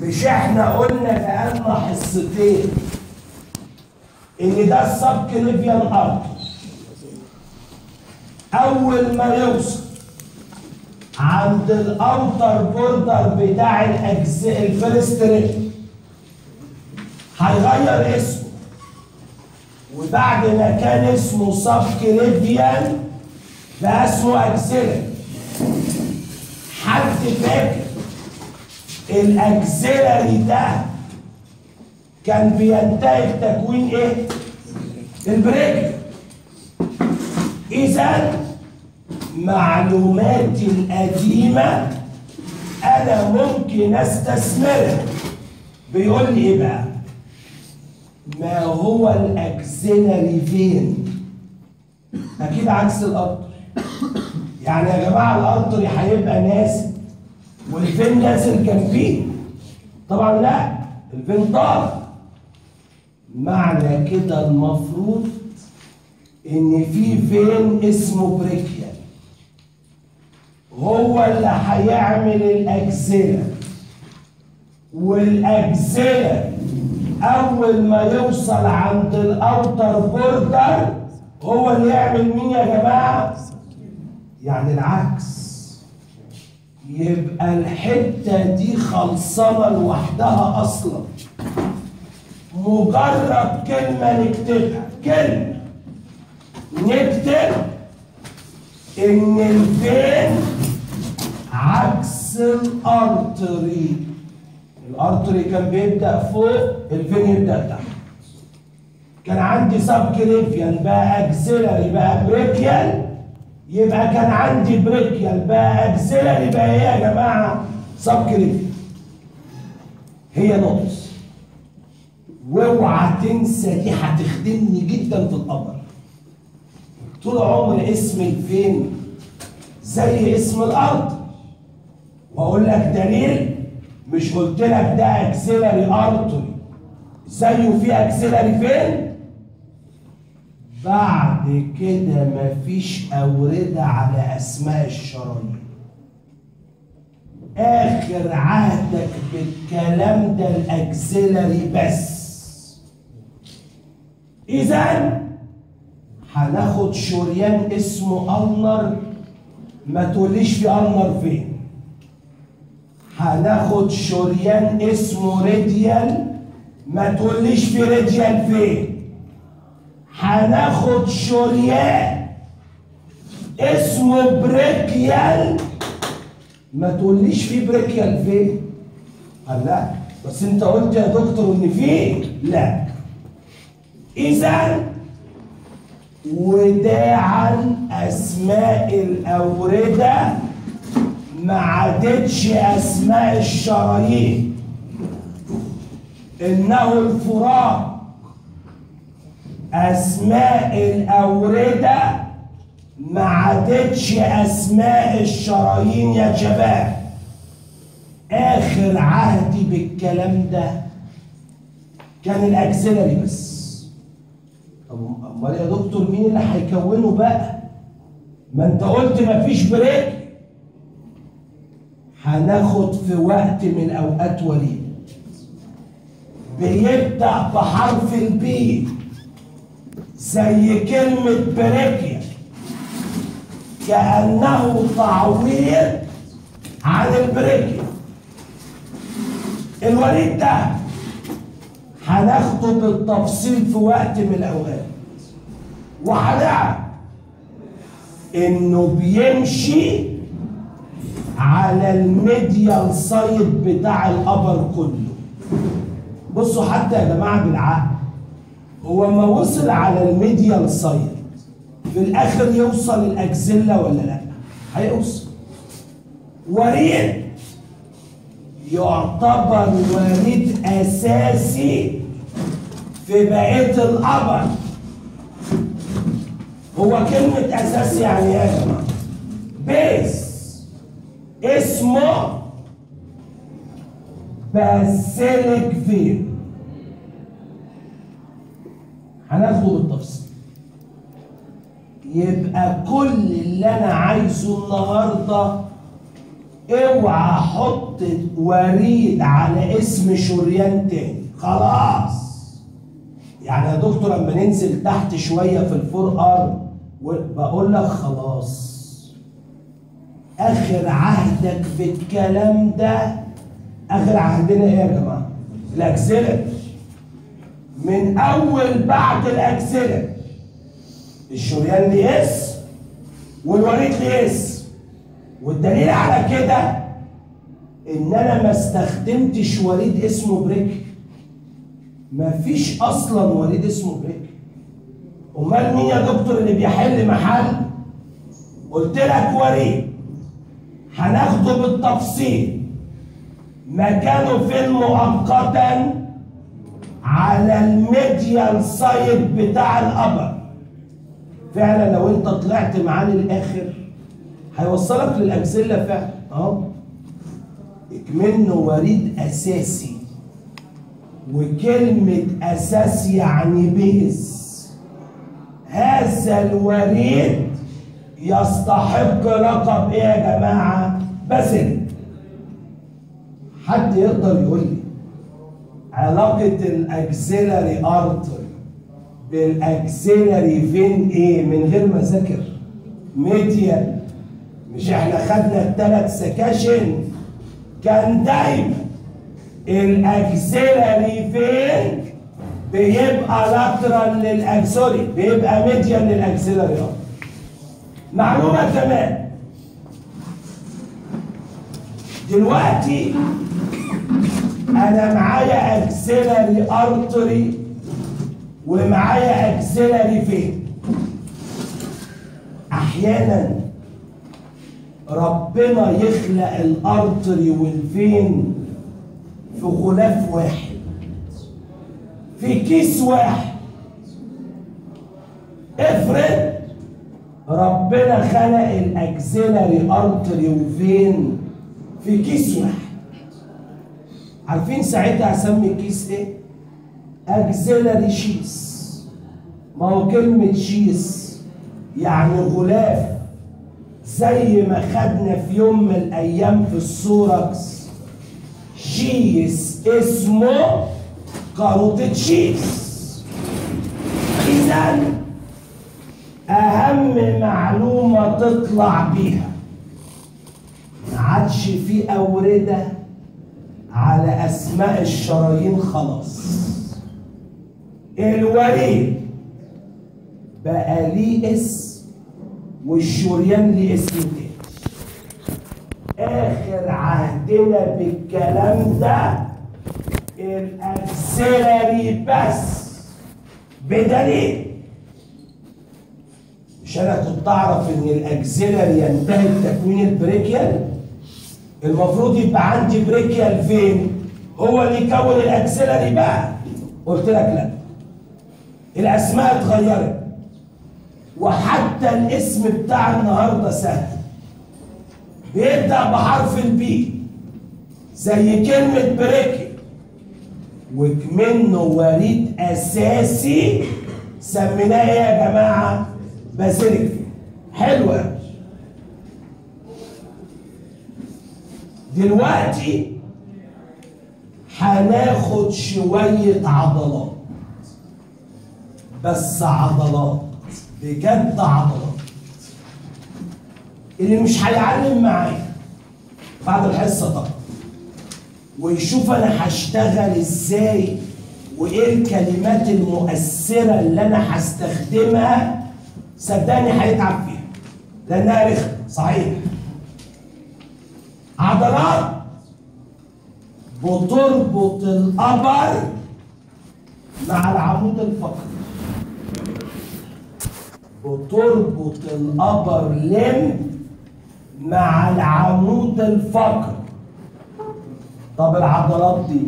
مش احنا قلنا بقالنا حصتين ان ده السب كليفيان ارض اول ما يوصل عند الاوتر بوردر بتاع الاجزاء الفيرست ريب هيغير اسمه وبعد ما كان اسمه سب كليفيان بقى اسمه اكسلري حد فاكر الاكسلري ده كان بينتهي بتكوين ايه؟ البريك اذا معلوماتي القديمه انا ممكن استثمرها بيقول لي ايه بقى؟ ما هو الاكسلري فين؟ اكيد عكس القطر يعني يا جماعه القطر هيبقى نازل والفين نازل جنبيه طبعا لا الفين طار معنى كده المفروض ان في فين اسمه بريكيال هو اللي هيعمل الاجزله والاجزله اول ما يوصل عند الاوتر بوردر هو اللي يعمل مين يا جماعه يعني العكس يبقى الحته دي خلصانه لوحدها اصلا مجرد كلمه نكتبها كلمه نكتب ان الفين عكس الارتري الارتري كان بيبدا فوق الفين يبدا تحت كان عندي سب كليفيان بقى اكسلري بقى بريكيال يبقى كان عندي بريكيال بقى اكسلري بقى ايه يا جماعه سب كليفيان هي نقص واوعى تنسى دي هتخدمني جدا في القبر طول عمر اسم الفين زي اسم الارض واقول لك دليل مش قلت لك ده اكسلري ارتري زيه في اكسلري فين بعد كده مفيش أوردة على أسماء الشرايين آخر عهدك بالكلام ده الأكسلري بس إذا هناخد شريان اسمه ألنر ما تقوليش في ألنر فين هناخد شريان اسمه ريديال ما تقوليش في ريديال فين هناخد شريان اسمه بريكيال ما تقوليش في بريكيال فين قال لا بس انت قلت يا دكتور ان في لا اذا وداعا اسماء الاورده ما عادتش اسماء الشرايين انه الفراق اسماء الاورده ما عادتش اسماء الشرايين يا شباب اخر عهدي بالكلام ده كان الاكسلري بس طب امال يا دكتور مين اللي هيكونه بقى ما انت قلت مفيش بريك هناخد في وقت من الاوقات وليد بيبدا بحرف البي زي كلمه بريكيا كانه تعويض عن البريكيا الوليد ده هناخده بالتفصيل في وقت من الاوقات وهنعرف انه بيمشي على الميديال سايد بتاع الابر كله بصوا حتى يا جماعه بالعقل هو ما وصل على الميديال سايد في الاخر يوصل الاكزيلا ولا لا هيوصل وريد يعتبر وريد اساسي في بقيه الابر هو كلمه اساسي يعني ايه يا جماعه بيس اسمه باسيليك فين هناخده بالتفصيل يبقى كل اللي انا عايزه النهارده اوعى احط وريد على اسم شريان تاني خلاص يعني يا دكتور اما ننزل تحت شويه في الفور ار بقول لك خلاص اخر عهدك في الكلام ده اخر عهدنا ايه يا جماعه الاكسلر من اول بعد الاكسلر الشريان ليه اسم والوريد ليه اسم والدليل على كده ان انا ما استخدمتش وريد اسمه بريك مفيش اصلا وريد اسمه بريك امال مين يا دكتور اللي بيحل محل قلت لك وريد هناخده بالتفصيل مكانه فين مؤقتا على الميديال سايد بتاع القبر فعلا لو انت طلعت معاه للاخر هيوصلك للاكسله فعلا اهو اكمنه وريد اساسي وكلمه اساس يعني بيز هذا الوريد يستحق لقب ايه يا جماعه باسل حد يقدر يقول لي علاقه الاكسلري ارتري بالاكسلري فين ايه من غير ما اذاكر ميديال مش احنا خدنا الثلاث سكاشن كان دايما الاكسلري فين بيبقى لاترال للاكسوري بيبقى ميديال للاكسلري ارتري معلومة كمان دلوقتي انا معايا اكسلري ارتري ومعايا اكسلري فين احيانا ربنا يخلق الارتري والفين في غلاف واحد في كيس واحد افرض ربنا خلق الاكسلري ارتري وفين في كيس واحد عارفين ساعتها هسمي الكيس ايه اكسلري شيس ما هو كلمة شيس يعني غلاف زي ما خدنا في يوم من الايام في السوركس شيس اسمه كاروتيد شيس اذا اهم معلومه تطلع بيها ما عادش في اورده على اسماء الشرايين خلاص الوريد بقى ليه اسم والشريان ليه اسم تاني اخر عهدنا بالكلام ده الاكسلري بس بدليل مش انا كنت اعرف ان الاكسلري ينتهي بتكوين البريكيال المفروض يبقى عندي بريكيال فين هو اللي يكون الاكسلري بقى قلت لك لا الاسماء اتغيرت وحتى الاسم بتاع النهارده سهل بيبدا بحرف البي زي كلمه بريكي وكمنه وريد اساسي سميناه ايه يا جماعه باسيليك حلو قوي دلوقتي هناخد شوية عضلات بس عضلات بجد عضلات اللي مش هيعلم معايا بعد الحصة طبعا ويشوف انا هشتغل ازاي وايه الكلمات المؤثرة اللي انا هستخدمها صدقني هيتعب فيها لانها رخمة صحيح عضلات بتربط القبر مع العمود الفقري بتربط القبر لم مع العمود الفقري طب العضلات دي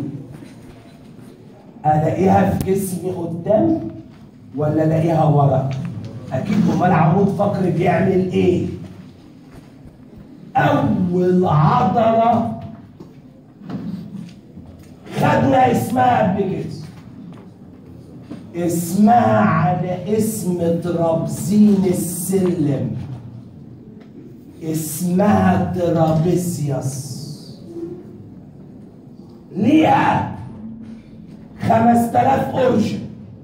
الاقيها في جسمي قدام ولا الاقيها ورا اكيد امال عمود فقري بيعمل ايه اول عضله خدنا اسمها قبل كده اسمها على اسم ترابزين السلم اسمها ترابيسيوس ليها خمس تلاف أورجن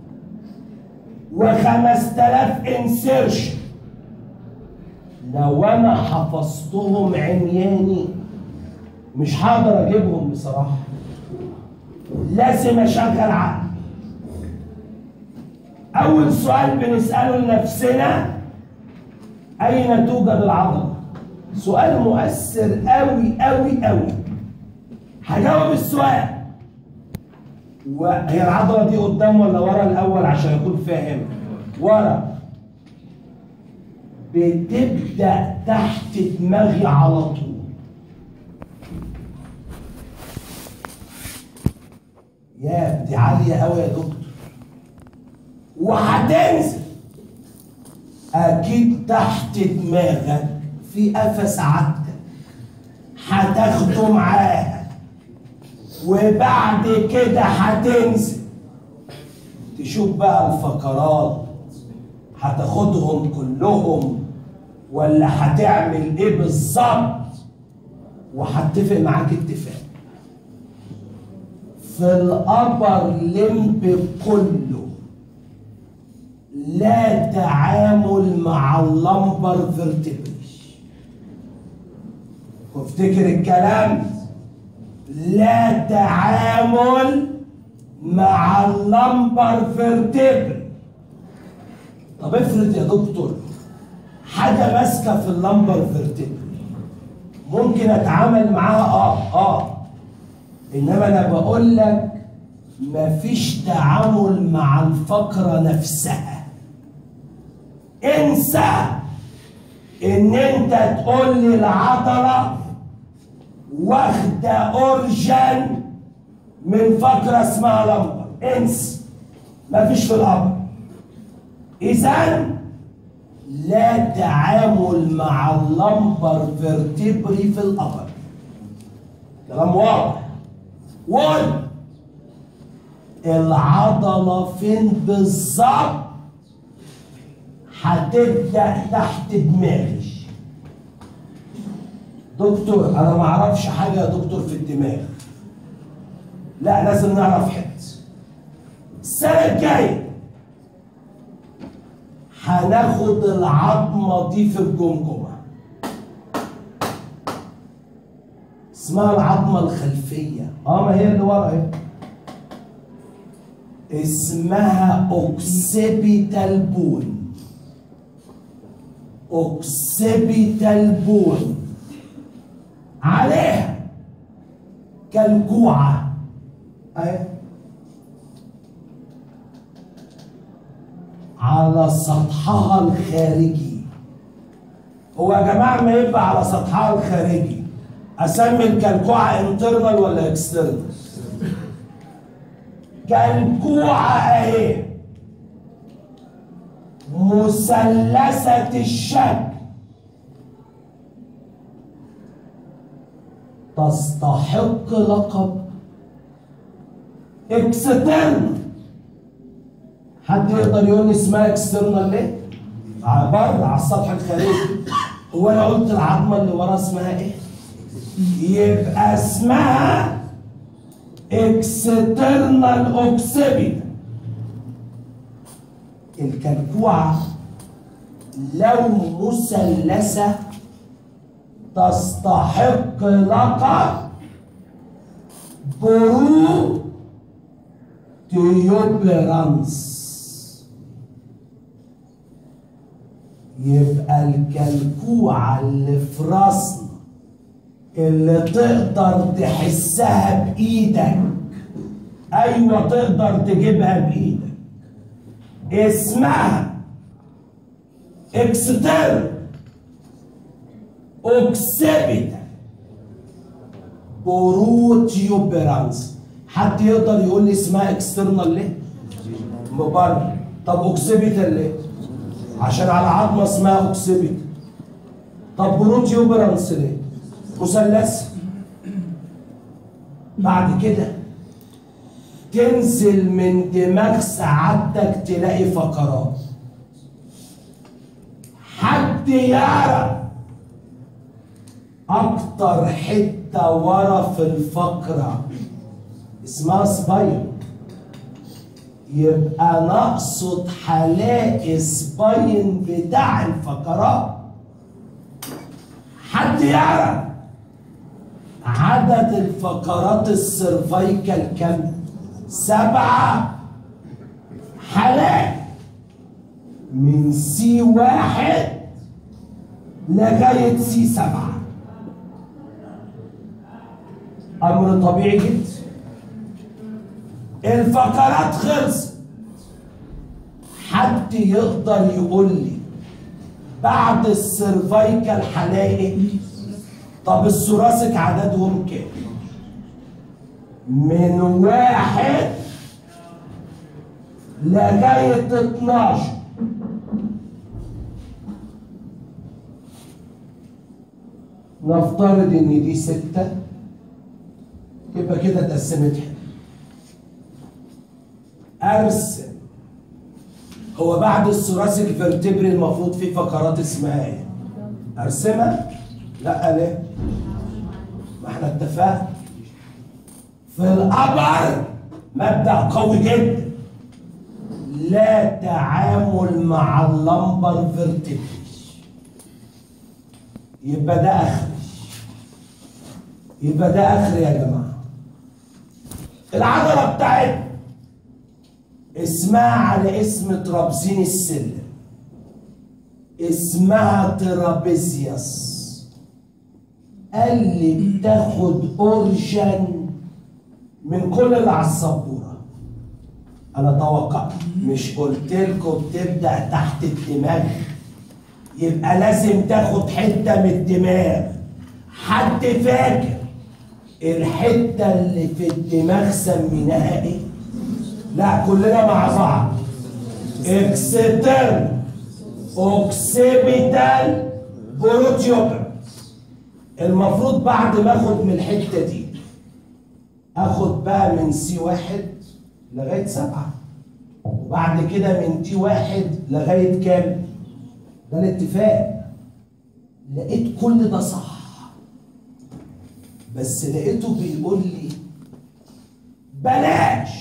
وخمس تلاف انسيرشن لو انا حفظتهم عمياني مش هقدر اجيبهم بصراحه لازم اشغل عقل اول سؤال بنساله لنفسنا اين توجد العضله سؤال مؤثر قوي قوي قوي هجاوب السؤال وهي العضله دي قدام ولا ورا الاول عشان اكون فاهم ورا بتبدا تحت دماغي على طول يا دي عاليه قوي يا دكتور وهتنزل اكيد تحت دماغك في قفا سعادتك هتاخده معاها وبعد كده هتنزل تشوف بقى الفقرات هتاخدهم كلهم ولا هتعمل ايه بالظبط وهتفق معاك اتفاق في الابر لمب كله لا تعامل مع اللمبر فيرتبري وافتكر الكلام لا تعامل مع اللمبر فيرتبري طب افرض يا دكتور حاجه ماسكه في اللمبر فيرتبري ممكن اتعامل معاها اه اه انما انا بقول لك مفيش تعامل مع الفقره نفسها انسى ان انت تقول لي العضله واخده اورجن من فقره اسمها لمبر انسى مفيش في الامر اذا لا تعامل مع اللمبر فيرتبري في الامر كلام واضح قول العضله فين بالظبط هتبدا تحت دماغي دكتور انا ما اعرفش حاجه يا دكتور في الدماغ لا لازم نعرف حته السنه الجايه هناخد العظمه دي في الجمجمه اسمها العظمه الخلفيه اه ما هي اللي ورا اهي اسمها اوكسيبيتال بون اوكسيبيتال بون عليها كالكوعة اهي على سطحها الخارجي هو يا جماعة ما يبقى على سطحها الخارجي أسمي الكلكوعة انترنال ولا اكسترنال؟ كالكوعة أهي مثلثة الشكل تستحق لقب اكسترنال حد يقدر يقول لي اسمها اكسترنال ليه؟ على بره على السطح الخارجي هو انا قلت العظمه اللي ورا اسمها ايه؟ يبقى اسمها اكسترنال اوكسيبيتا الكلكوعه لو مثلثه تستحق لقب برو تيوبرانس يبقى الكلكوعة اللي في راسنا اللي تقدر تحسها بإيدك أيوة تقدر تجيبها بإيدك اسمها اكسترن اوكسيبيتا بروتيوبرانس حد يقدر يقول لي اسمها اكسترنال ليه؟ بره طب اوكسيبيتا ليه؟ عشان على عظمه اسمها اوكسيبيتا طب بروتيوبرانس ليه؟ مثلث بعد كده تنزل من دماغ سعادتك تلاقي فقرات حد يعرف اكتر حته ورا في الفقره اسمها سباين يبقى نقصد هلاقي سباين بتاع الفقرات حد يعرف عدد الفقرات السيرفايكال كم سبعة حالات من سي واحد لغاية سي سبعة أمر طبيعي جدا الفقرات خلصت حد يقدر يقول لي بعد السيرفايكال هلاقي طب الثوراسيك عددهم كام؟ من واحد لغاية 12 نفترض ان دي ستة يبقى كده اتقسمت حلو ارسم هو بعد الثوراسيك فيرتبري المفروض في فقرات اسمها ايه؟ ارسمها؟ لا ليه؟ ما احنا اتفقنا في الابر مبدا قوي جدا لا تعامل مع اللمبر فيرتبري يبقى ده اخر يبقى ده اخر يا جماعه العضله بتاعتنا اسمها على اسم ترابزين السلم اسمها ترابيزيوس قال لي بتاخد اورجن من كل اللي على السبوره انا توقعت مش قلت لكم بتبدا تحت الدماغ يبقى لازم تاخد حته من الدماغ حد فاكر الحته اللي في الدماغ سميناها ايه لا كلنا مع بعض اكسترن اوكسيبيتال بروتيوبر المفروض بعد ما اخد من الحته دي اخد بقى من سي واحد لغايه سبعه وبعد كده من تي واحد لغايه كام؟ ده الاتفاق لقيت كل ده صح بس لقيته بيقول لي بلاش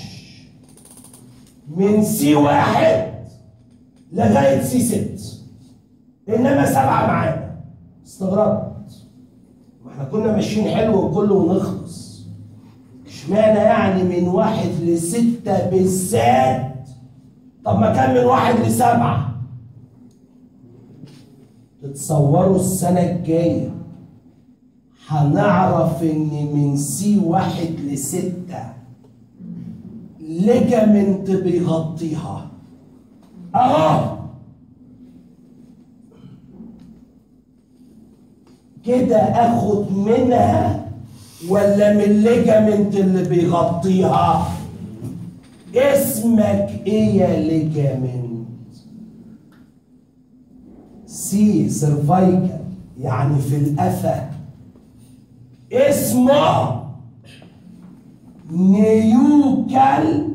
من سي واحد لغايه سي ست انما سبعه معانا استغربت ما احنا كنا ماشيين حلو وكله ونخلص اشمعنى يعني من واحد لستة بالذات طب ما كان من واحد لسبعة تتصوروا السنة الجاية هنعرف ان من سي واحد لستة ليجامنت بيغطيها اهو كده اخد منها ولا من الليجامنت اللي بيغطيها اسمك ايه يا ليجامنت سي سيرفايكال يعني في القفا اسمه نيوكال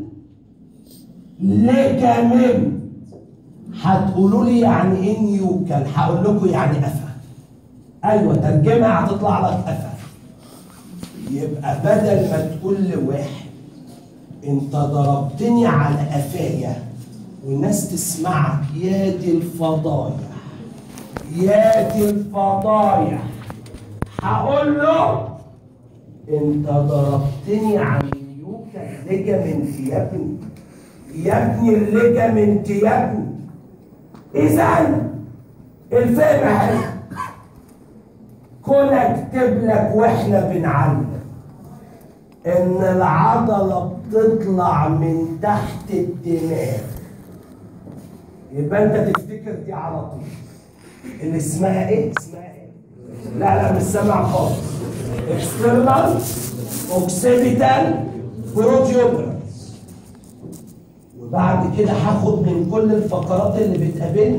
ليجامنت هتقولوا لي يعني ايه نيوكال هقول لكم يعني قفا ايوه ترجمها هتطلع لك قفا يبقى بدل ما تقول لواحد انت ضربتني على قفايا والناس تسمعك يا دي الفضايح يا دي الفضايح هقول له انت ضربتني على اليوكا ليجامنت يا ابني يا ابني الليجامنت يا ابني اذا الفهم حلو كون اكتب لك واحنا بنعلم ان العضله بتطلع من تحت الدماغ يبقى انت تفتكر دي على طول اللي اسمها ايه؟ اسمها ايه؟ لا لا مش سامع خالص اكسترنال اوكسيبيتال بروتيوبرانس وبعد كده هاخد من كل الفقرات اللي بتقابلني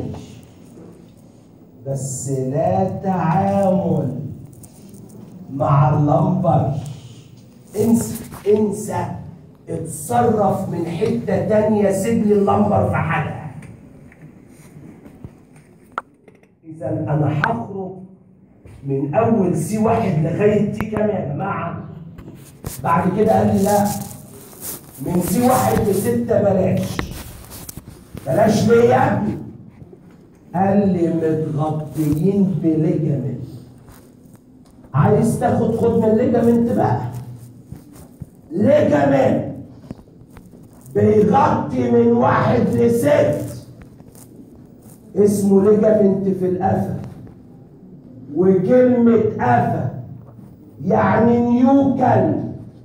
بس لا تعامل مع اللمبر انسى انسى اتصرف من حتة تانية سيب لي اللمبر في حالها إذا أنا هخرج من اول سي واحد لغايه تي كام يا جماعه بعد كده قال لي لا من سي واحد لستة بلاش بلاش ليه يا ابني قال لي متغطيين بليجامنت عايز تاخد خد من الليجامنت بقى ليجامنت بيغطي من واحد لست اسمه ليجامنت في القفا وكلمة قفا يعني نيوكل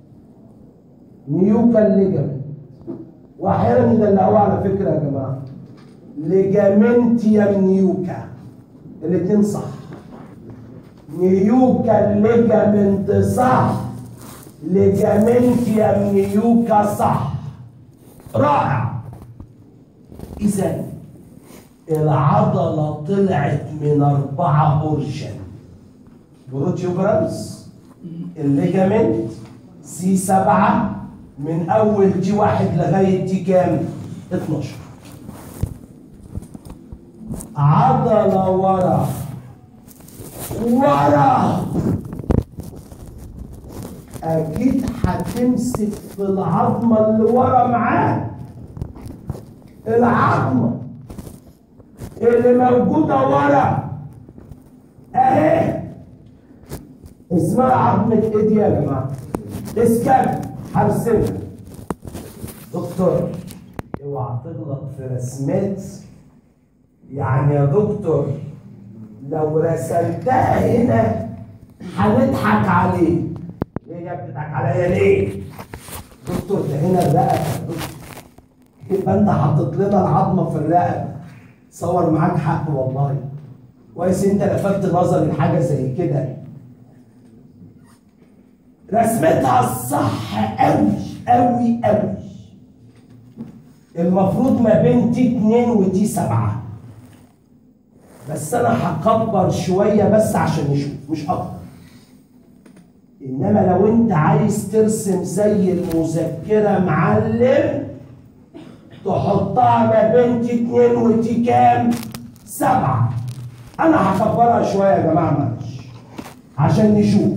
نيوكل ليجامنت واحيانا يدلعوه على فكرة يا جماعة ليجامنتيوم نيوكا الاتنين صح نيوكا ليجامنت صح ليجامنتيوم نيوكا صح رائع اذا العضلة طلعت من أربعة أورجن بروتيوبرانس الليجامنت سي سبعة من أول تي واحد لغاية تي كام؟ 12 عضلة ورا ورا أكيد هتمسك في العظمة اللي ورا معاه العظمة اللي موجودة ورا أهي اسمها عظمة إيه دي يا جماعة؟ اسكاب هرسمها دكتور اوعى تغلط في رسمات يعني يا دكتور لو رسمتها هنا هنضحك عليه ليه يا بتضحك عليا ليه؟ دكتور ده هنا الرقبه يا دكتور يبقى انت حاطط لنا العظمه في الرقبه صور معاك حق والله كويس انت لفتت نظري لحاجه زي كده رسمتها الصح قوي قوي قوي المفروض ما بين تي 2 وتي 7 بس انا هكبر شويه بس عشان نشوف مش اكتر انما لو انت عايز ترسم زي المذكره معلم تحطها ما بين تي 2 وتي كام؟ سبعة انا هكبرها شويه يا جماعه معلش عشان نشوف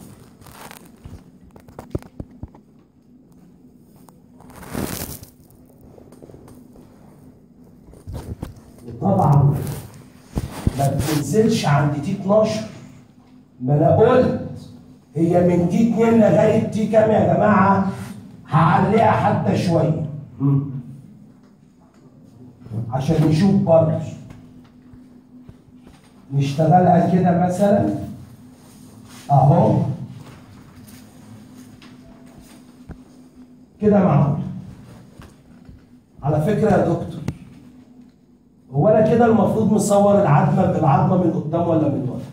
وطبعا ما بتنزلش عند تي 12 ما انا قلت هي من تي 2 لغايه تي كام يا جماعه هعليها حتى شويه عشان نشوف برضه نشتغلها كده مثلا اهو كده معقول على فكره يا دكتور هو انا كده المفروض مصور العظمه العظمه من قدام ولا من ورا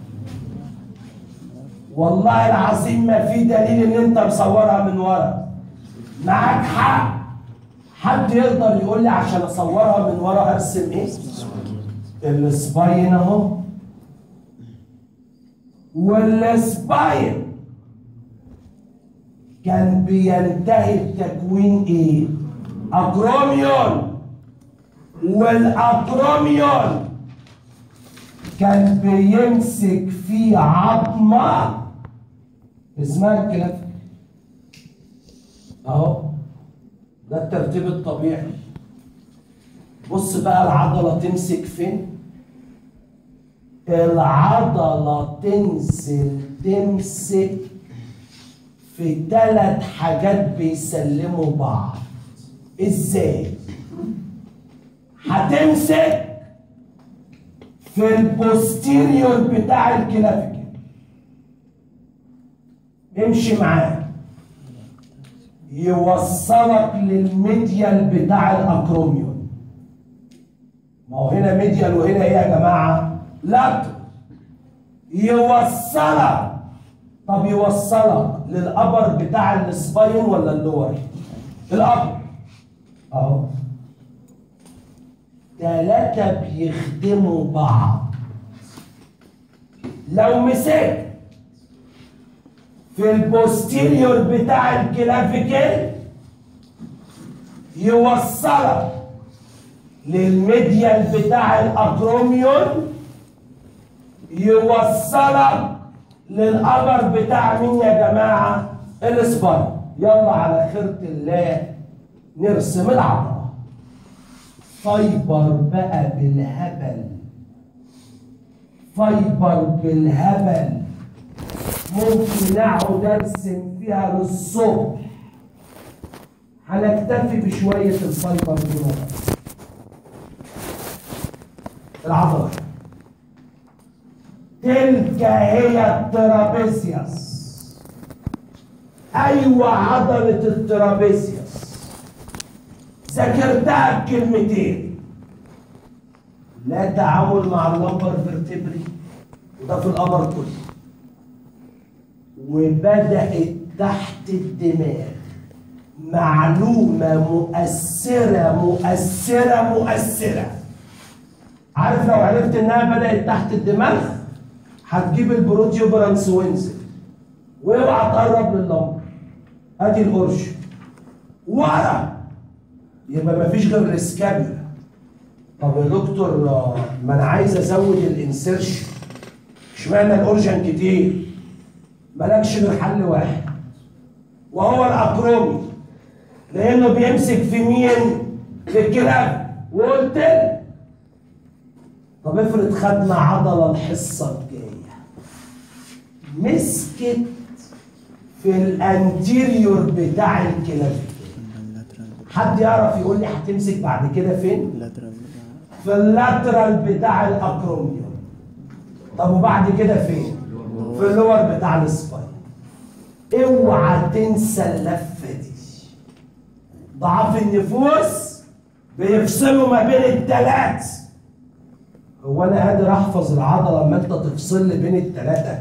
والله العظيم ما في دليل ان انت مصورها من ورا معاك حق حد يقدر يقول لي عشان اصورها من ورا ارسم ايه السباين اهو والسباين كان بينتهي بتكوين ايه اكروميون والاكروميون كان بيمسك فيه عظمه اسمها الكلام اهو ده الترتيب الطبيعي بص بقى العضله تمسك فين العضله تنزل تمسك في ثلاث حاجات بيسلموا بعض ازاي هتمسك في البوستيريور بتاع الكلافيكل امشي معاه يوصلك للميديال بتاع الاكروميون ما هو هنا ميديال وهنا ايه يا جماعه لا يوصلك طب يوصلك للابر بتاع السباين ولا اللور الابر اهو ثلاثة بيخدموا بعض لو مسكت في البوستيريور بتاع الكلافيكل يوصلك للميديال بتاع الاكروميون يوصلك للقمر بتاع مين يا جماعه السباين يلا على خيرة الله نرسم العضله فايبر بقى بالهبل فايبر بالهبل ممكن اقعد ارسم فيها للصبح هنكتفي بشويه الفايبر دول العضله تلك هي الترابيزيوس ايوه عضله الترابيزيوس ذاكرتها بكلمتين لا تعامل مع اللمبر فيرتبري وده في القمر كله وبدأت تحت الدماغ معلومة مؤثرة مؤثرة مؤثرة عارف لو عرفت انها بدأت تحت الدماغ هتجيب البروتيوبرانس وانزل واوعى تقرب لللمبر ادي القرش ورا يبقى مفيش غير الاسكابيولا طب يا دكتور آه، ما انا عايز ازود الانسيرشن اشمعنى الاورجن كتير مالكش غير حل واحد وهو الاكرومي لانه بيمسك في مين في الكلاب وقلت لك طب افرض خدنا عضله الحصه الجايه مسكت في الانتيريور بتاع الكلاب حد يعرف يقول لي هتمسك بعد كده فين في اللاترال بتاع الاكروميوم طب وبعد كده فين في اللور بتاع السباين اوعى تنسى اللفه دي ضعاف النفوس بيفصلوا ما بين الثلاث هو انا قادر احفظ العضله لما انت تفصل لي بين الثلاثه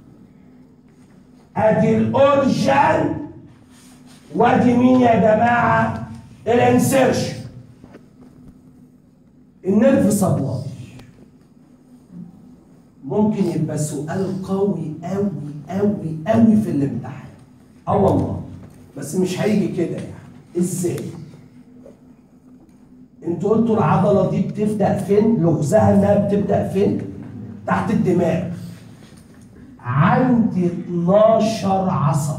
ادي الاورجن وادي مين يا جماعه الانسيرشن النيرف سبلاي ممكن يبقى سؤال قوي قوي قوي قوي في الامتحان اه والله بس مش هيجي كده يعني ازاي انتوا قلتوا العضله دي بتبدا فين لغزها انها بتبدا فين تحت الدماغ عندي 12 عصب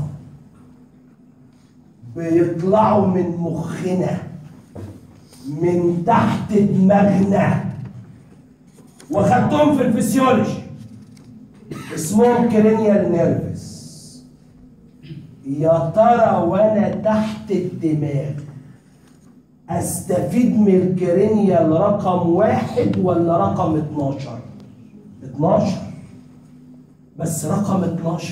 بيطلعوا من مخنا من تحت دماغنا واخدتهم في الفسيولوجي اسمهم كرينيال نيرفس يا ترى وانا تحت الدماغ استفيد من الكرينيال رقم واحد ولا رقم 12 12 بس رقم 12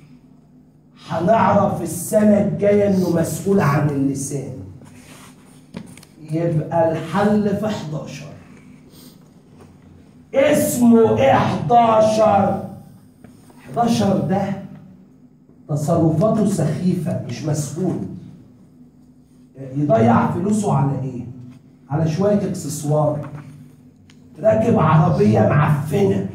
هنعرف السنة الجاية انه مسؤول عن اللسان يبقى الحل في 11 اسمه ايه 11 11 ده تصرفاته سخيفة مش مسؤول يضيع فلوسه على ايه على شوية اكسسوار راكب عربية معفنة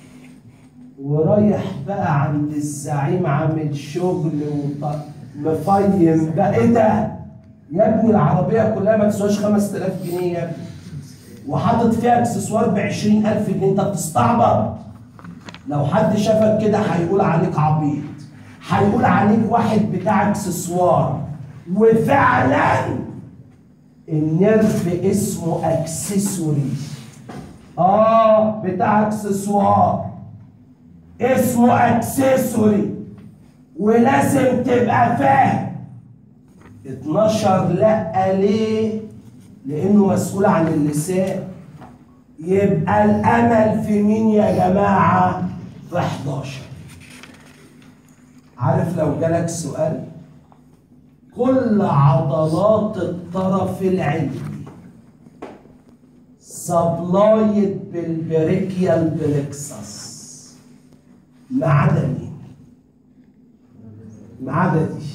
ورايح بقى عند الزعيم عامل شغل وط- مفيم بقى ايه ده يا ابني العربية كلها ما تسواش 5000 جنيه يا ابني وحاطط فيها اكسسوار ب 20000 جنيه انت بتستعبط لو حد شافك كده هيقول عليك عبيط هيقول عليك واحد بتاع اكسسوار وفعلا النيرف اسمه اكسسوري اه بتاع اكسسوار اسمه اكسسوري ولازم تبقى فاهم 12 لا ليه لانه مسؤول عن اللسان يبقى الامل في مين يا جماعه في 11 عارف لو جالك سؤال كل عضلات الطرف العلوي سبلايد بالبريكيال بلكسس ما عدا مين؟ ما عدا دي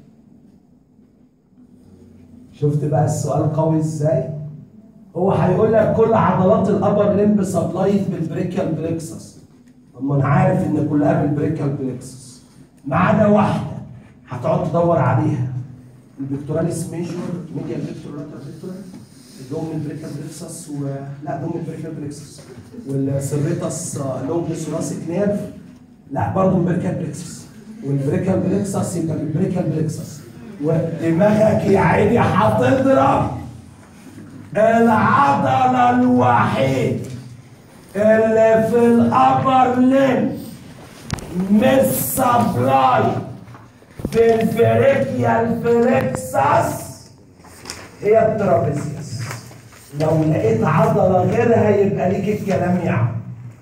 شفت بقى السؤال قوي ازاي؟ هو هيقول لك كل عضلات الابر لمب سبلايد بالبريكيال بلكسس طب ما انا عارف ان كلها بالبريكيال بلكسس ما عدا واحده هتقعد تدور عليها البكتوراليس ميجور ميديال فيكتور لاتر فيكتور اللونج البريكال بلكسس و لا لونج البريكال بلكسس والسيرفيتاس لونج ثوراسيك نيرف لا برضه البريكال بلكسس والبريكال بلكسس يبقى البريكال بلكسس ودماغك يا عيني هتضرب العضلة الوحيد اللي في الأبر لين مش سبلاي في الفريكيال فليكسس هي الترابيزيوس لو لقيت عضلة غيرها يبقى ليك الكلام يا عم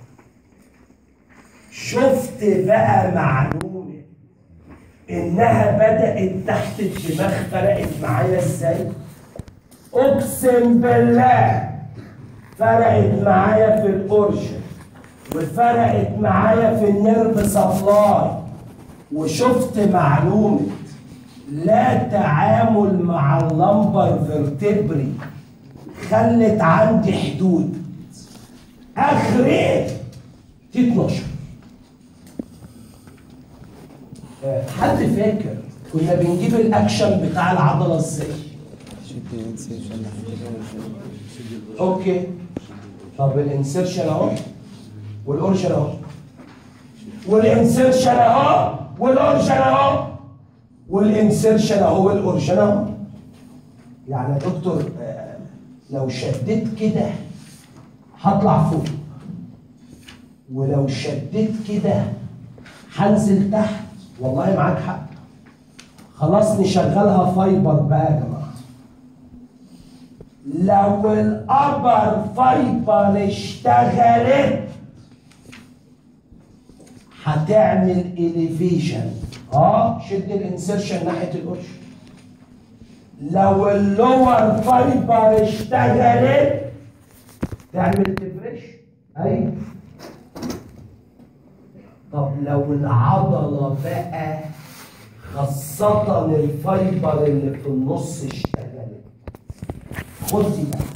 شفت بقى معلومة إنها بدأت تحت الدماغ فرقت معايا إزاي؟ أقسم بالله فرقت معايا في الأورشن وفرقت معايا في النيرف سبلاي وشفت معلومة لا تعامل مع اللمبر فيرتبري خلت عندي حدود اخري تي 12 آه، حد فاكر كنا بنجيب الاكشن بتاع العضله ازاي اوكي طب الانسيرشن اهو والاورشن اهو والانسيرشن اهو والاورشن اهو والانسيرشن اهو والاورشن اهو يعني يا دكتور آه، لو شديت كده هطلع فوق ولو شديت كده هنزل تحت والله معاك حق خلاص نشغلها فايبر بقى يا جماعه لو الابر فايبر اشتغلت هتعمل اليفيشن اه شد الانسيرشن ناحيه القرش لو اللور فايبر اشتغلت تعمل ديبريشن ايوه طب لو العضله بقى خاصة الفايبر اللي في النص اشتغلت خد دي بقى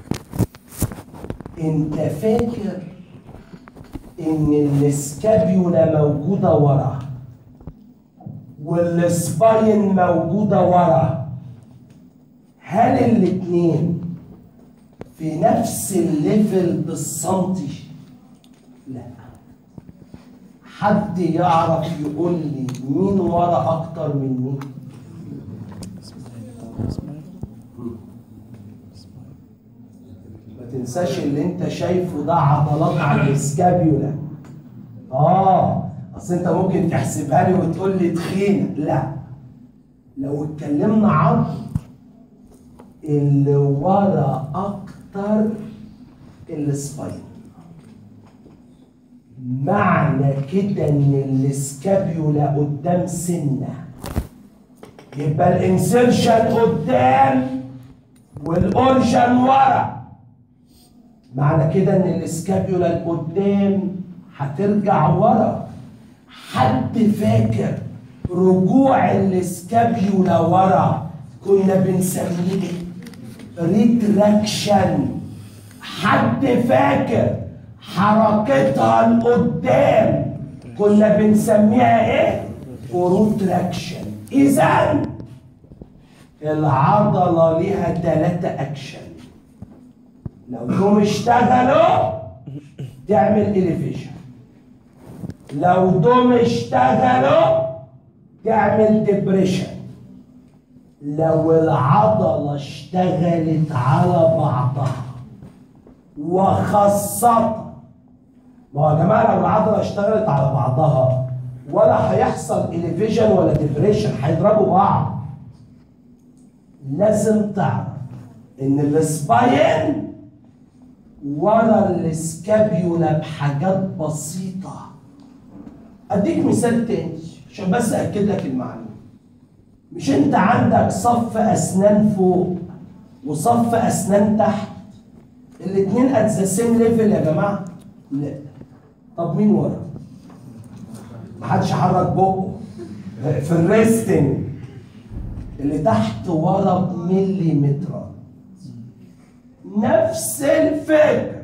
انت فاكر ان السكابيولا موجودة ورا والسباين موجودة ورا هل الاتنين في نفس الليفل بالسنتي؟ لا حد يعرف يقول لي مين ورا اكتر من مين؟ ما تنساش اللي انت شايفه ده عضلات على السكابيولا اه اصل انت ممكن تحسبها لي وتقول لي تخينه لا لو اتكلمنا عن اللي ورا اكتر السباين معنى كده ان السكابيولا قدام سنه يبقى الانسرشن قدام والاورجن ورا معنى كده ان الاسكابيولا لقدام هترجع ورا حد فاكر رجوع الاسكابيولا ورا كنا بنسميه ريتراكشن حد فاكر حركتها لقدام كنا بنسميها ايه بروتراكشن اذا العضله ليها ثلاثه اكشن لو دول اشتغلوا تعمل اليفيشن لو دول اشتغلوا تعمل ديبريشن لو العضلة اشتغلت على بعضها وخاصة ما هو يا جماعة لو العضلة اشتغلت على بعضها ولا هيحصل اليفيشن ولا ديبريشن هيضربوا بعض لازم تعرف ان السباين ورا السكابيولا بحاجات بسيطة اديك مثال تاني عشان بس اكد لك المعلومة مش انت عندك صف اسنان فوق وصف اسنان تحت الاتنين ات ذا سيم ليفل يا جماعة لا طب مين ورا محدش حرك بقه في الريستنج اللي تحت ورا بمليمترات نفس الفكرة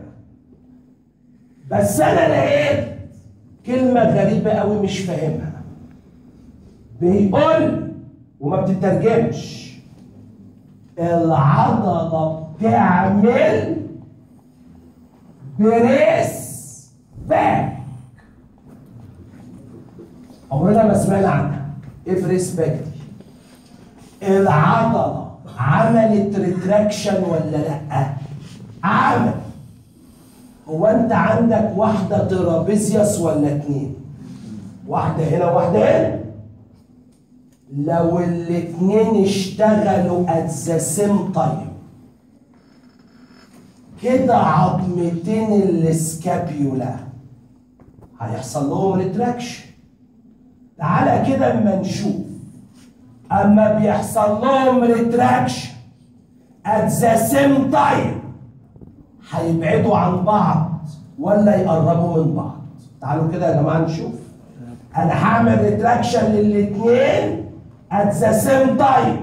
بس انا لقيت كلمة غريبة قوي مش فاهمها بيقول وما بتترجمش العضلة بتعمل بريس باك عمرنا ما سمعنا عنها ايه بريسبكت العضله عملت ريتراكشن ولا لا عمل هو انت عندك واحده ترابيزيوس ولا اتنين واحده هنا وواحده هنا لو الاتنين اشتغلوا at the same time كده عظمتين السكابيولا هيحصل لهم ريتراكشن تعالى كده اما نشوف اما بيحصل لهم ريتراكشن at the same time هيبعدوا عن بعض ولا يقربوا من بعض تعالوا كده يا جماعه نشوف انا هعمل ريتراكشن للاثنين at the same time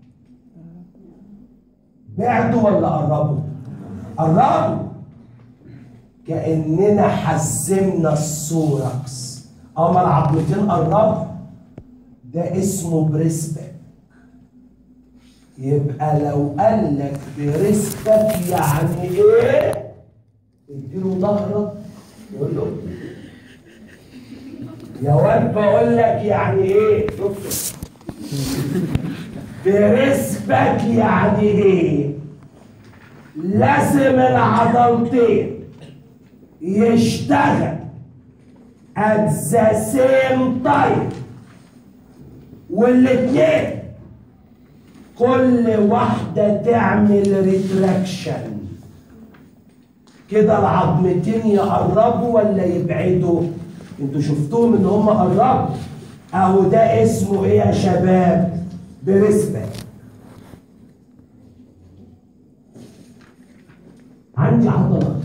بعدوا ولا قربوا قربوا كاننا حزمنا السوركس اما العظمتين قربوا ده اسمه بريسبك يبقى لو قال لك بريسبك يعني ايه اديله ظهرك يقول له يا واد بقول لك يعني ايه دكتور بريسبك يعني ايه لازم العضلتين يشتغل at the same time والاتنين كل واحدة تعمل ريتراكشن كده العظمتين يقربوا ولا يبعدوا انتوا شفتوهم ان هم قربوا اهو ده اسمه ايه يا شباب بريسبك عندي عضلة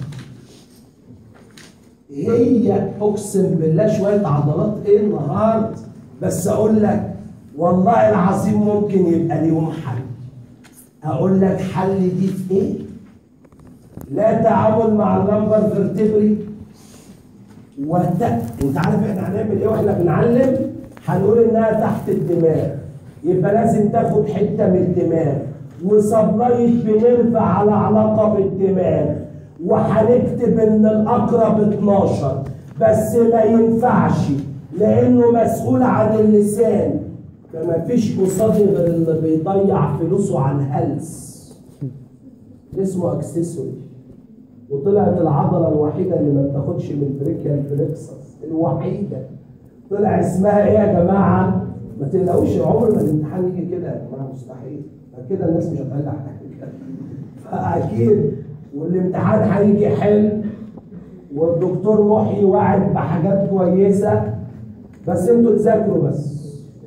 هي اقسم بالله شوية عضلات ايه النهارده بس اقول لك والله العظيم ممكن يبقى ليهم حل اقول لك حل دي في ايه لا تعامل مع اللمبر فيرتبري وت... انت عارف احنا هنعمل ايه واحنا بنعلم هنقول انها تحت الدماغ يبقى لازم تاخد حته من الدماغ وسبلايت بنرفع على علاقه بالدماغ وهنكتب ان الاقرب 12 بس ما ينفعش لانه مسؤول عن اللسان فما فيش قصادي غير اللي بيضيع فلوسه على الهلس اسمه اكسسوري وطلعت العضله الوحيده اللي ما بتاخدش من بريكيال فليكسس الوحيده طلع اسمها ايه يا جماعه ما تقلقوش عمر ما الامتحان يجي كده يا جماعه مستحيل كده الناس مش هتقلق حاجه فاكيد والامتحان هيجي حلو والدكتور محيي واعد بحاجات كويسه بس انتوا تذاكروا بس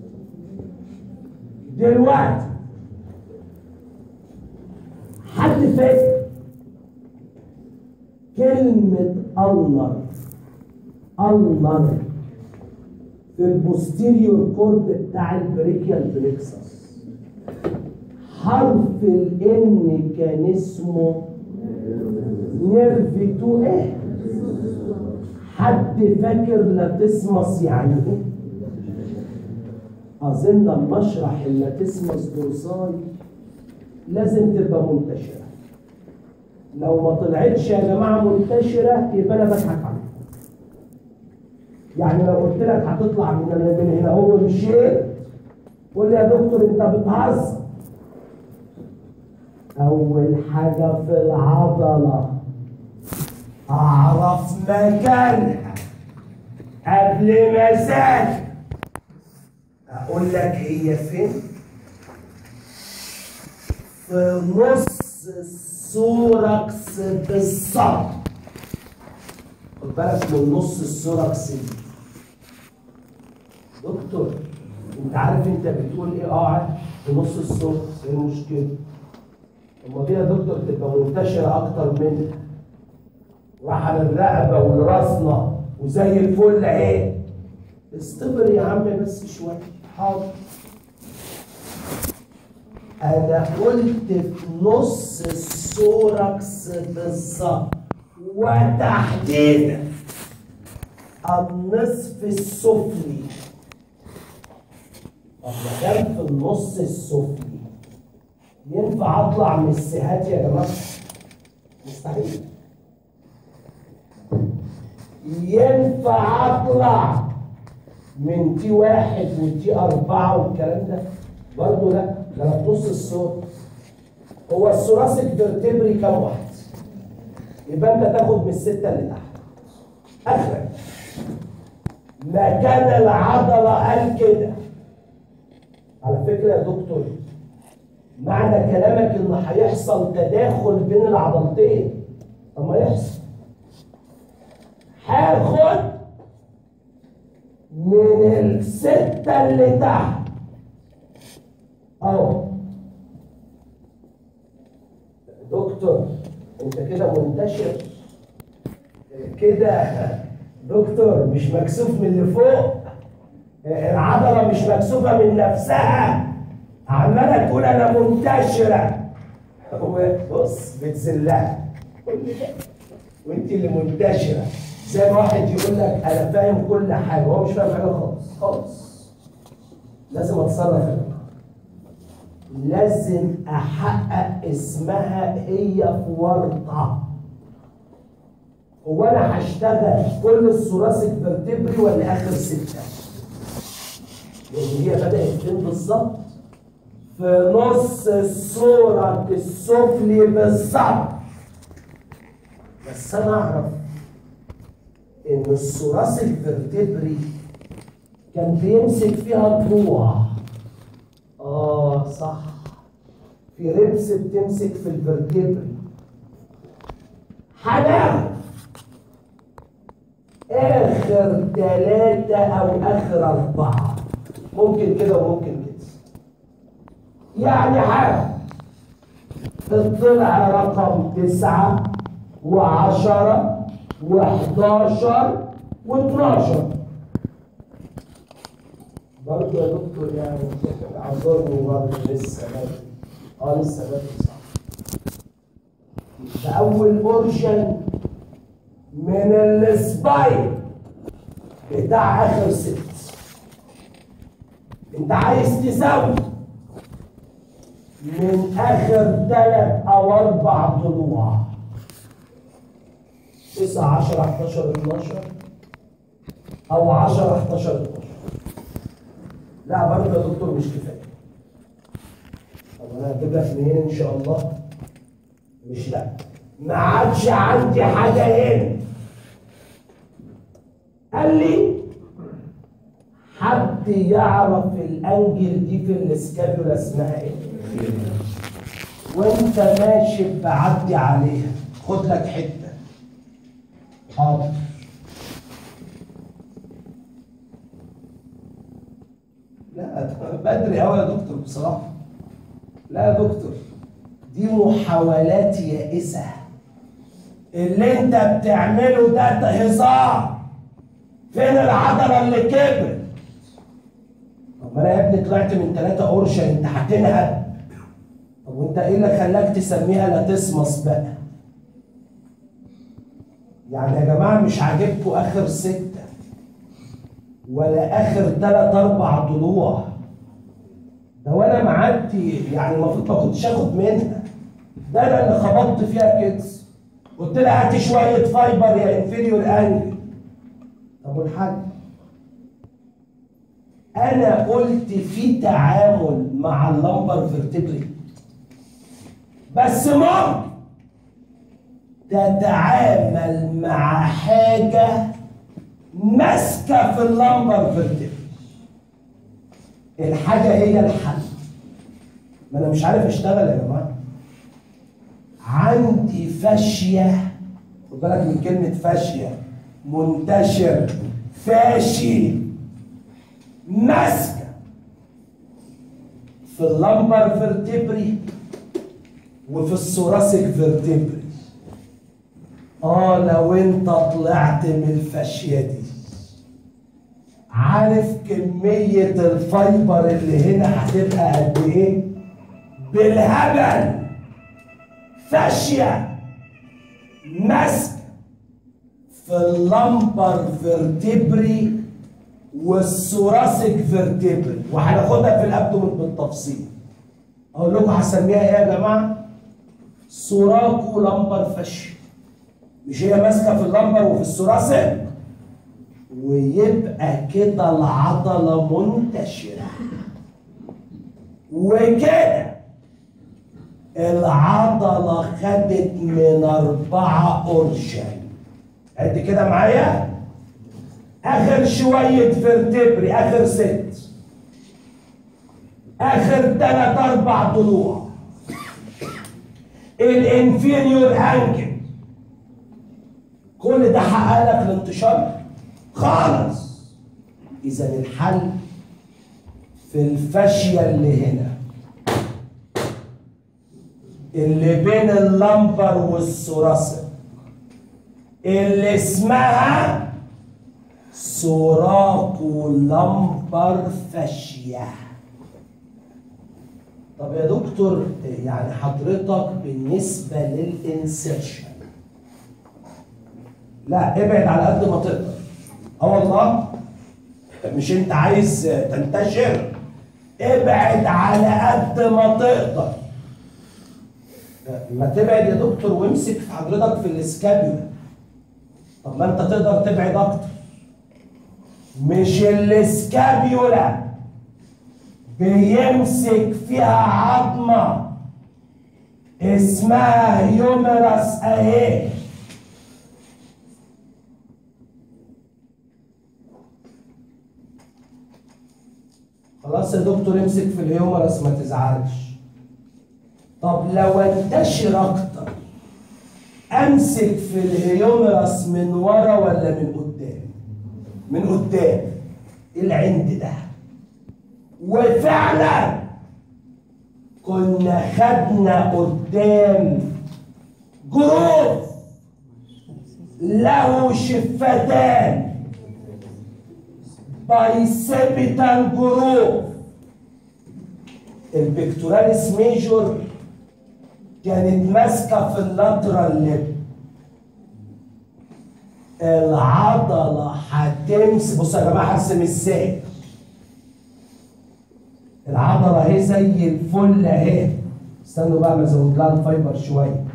دلوقتي حد فاكر كلمة ألنر ألنر في البوستيريور كورد بتاع البريكيال بليكسس حرف الان كان اسمه نيرف 2 ايه حد فاكر لاتسمس يعني ايه اظن لما اشرح اللاتسمس دورساي لازم تبقى منتشره لو ما طلعتش يا جماعه منتشره يبقى انا بضحك عليكم يعني لو قلت لك هتطلع من من هنا هو مشيت قول لي يا دكتور انت بتهزر اول حاجه في العضله اعرف مكانها قبل ما اذاكر اقول لك هي فين في نص السوركس بالظبط خد بالك من نص السوركس دي دكتور انت عارف انت بتقول ايه اه في نص السوركس ايه المشكله اما دي يا دكتور تبقى منتشره اكتر منها راح على الرقبه والراسنا وزي الفل اهي استبر يا عم بس شويه حاضر انا قلت في نص السوركس بالظبط وتحديدا النصف السفلي طب ما دام في النص السفلي ينفع اطلع من السهات يا جماعه مستحيل ينفع اطلع من تي واحد وتي أربعة والكلام ده برضه لا ده أنا في نص الصوت هو الثوراسيك فيرتبري كام واحد؟ يبقى أنت تاخد من الستة اللي تحت آخرك مكان العضلة قال كده على فكرة يا دكتور معنى كلامك إن هيحصل تداخل بين العضلتين طب ما يحصل هاخد من الستة اللي تحت اهو دكتور انت كده منتشر كده دكتور مش مكسوف من اللي فوق العضلة مش مكسوفة من نفسها عمالة تقول أنا منتشرة بص بتذلها وانت اللي منتشرة زي ما واحد يقول لك أنا فاهم كل حاجة هو مش فاهم حاجة خالص خالص لازم أتصرف يا جماعة لازم أحقق اسمها هي في ورطة هو أنا هشتغل كل الثوراسيك فيرتبري ولا آخر ستة؟ لأن هي بدأت فين بالظبط؟ في نص الصورة السفلي بالظبط بس أنا أعرف إن الثوراسيك فيرتبري كان بيمسك فيها ضلوع آه صح في ربس بتمسك في الفيرتبري هنعرف آخر ثلاثة أو آخر أربعة ممكن كده وممكن كده يعني حاجة الضلع رقم تسعة وعشرة وحداشر واتناشر برضه يا دكتور يعني اعذرني برضه لسه بدري اه لسه بدري صح ده اول اورجن من السباين بتاع اخر ست انت عايز تزود من اخر ثلاث او اربع ضلوع 9 10 11 12 او 10 11 12 لا برضه يا دكتور مش كفايه طب انا هجيب لك منين ان شاء الله مش لا ما عادش عندي حاجه هنا قال لي حد يعرف الانجل دي في الاسكابولا اسمها ايه وانت ماشي بعدي عليها خد لك حته حاضر لا بدري قوي يا دكتور بصراحه لا يا دكتور دي محاولات يائسه اللي انت بتعمله ده هزار فين العضله اللي كبرت طب ما انا يا ابني طلعت من ثلاثة قرشة انت هتنهب طب وانت ايه اللي خلاك تسميها لا تسمص بقى يعني يا جماعة مش عاجبكم اخر ستة ولا اخر ثلاث اربع ضلوع ده وانا معدي يعني المفروض ما كنتش اخد منها ده انا اللي خبطت فيها كده قلت لها هاتي شوية فايبر يا انفيريور انجل طب والحاج انا قلت في تعامل مع اللمبر فيرتبري بس ممكن تتعامل مع حاجة ماسكة في اللمبر فيرتبري الحاجة هي الحل ما انا مش عارف اشتغل يا جماعة عندي فاشية خد بالك من كلمة فاشية منتشر فاشي ماسكه في اللمبر فيرتبري وفي الثوراسيك فيرتبري اه لو انت طلعت من الفاشيه دي عارف كمية الفايبر اللي هنا هتبقى قد ايه؟ بالهبل فاشية ماسكة في اللمبر فيرتبري والثوراسيك فيرتبري وهناخدها في الابدومن بالتفصيل اقول لكم هسميها ايه يا جماعه ثوراكو لمبر فاشيا مش هي ماسكه في اللمبر وفي الثوراسيك ويبقى كده العضلة منتشرة وكده العضلة خدت من أربعة أورشن قد كده معايا آخر شوية فيرتبري آخر ست آخر تلات أربع ضلوع الانفيريور انجل كل ده حقق لك الانتشار خالص اذا الحل في الفاشية اللي هنا اللي بين اللمبر والثوراسيك اللي اسمها سوراكو لمبر فاشية طب يا دكتور يعني حضرتك بالنسبة للانسرشن لا ابعد على قد ما تقدر اه والله مش انت عايز تنتشر ابعد على قد ما تقدر ما تبعد يا دكتور وامسك في حضرتك في الاسكابيولا طب ما انت تقدر تبعد اكتر مش الاسكابيولا بيمسك فيها عظمة اسمها هيومرس اهي خلاص يا دكتور امسك في الهيومرس ما تزعلش طب لو انتشر اكتر امسك في الهيومرس من ورا ولا من قدام من قدام العند ده وفعلا كنا خدنا قدام جروف له شفتان بايسيبيتال جروف البكتوراليس ميجور كانت ماسكه في اللاترال ليب العضله هتمسك بصوا يا جماعه هرسم ازاي العضله اهي زي الفل اهي استنوا بقى ما ازود لها الفايبر شويه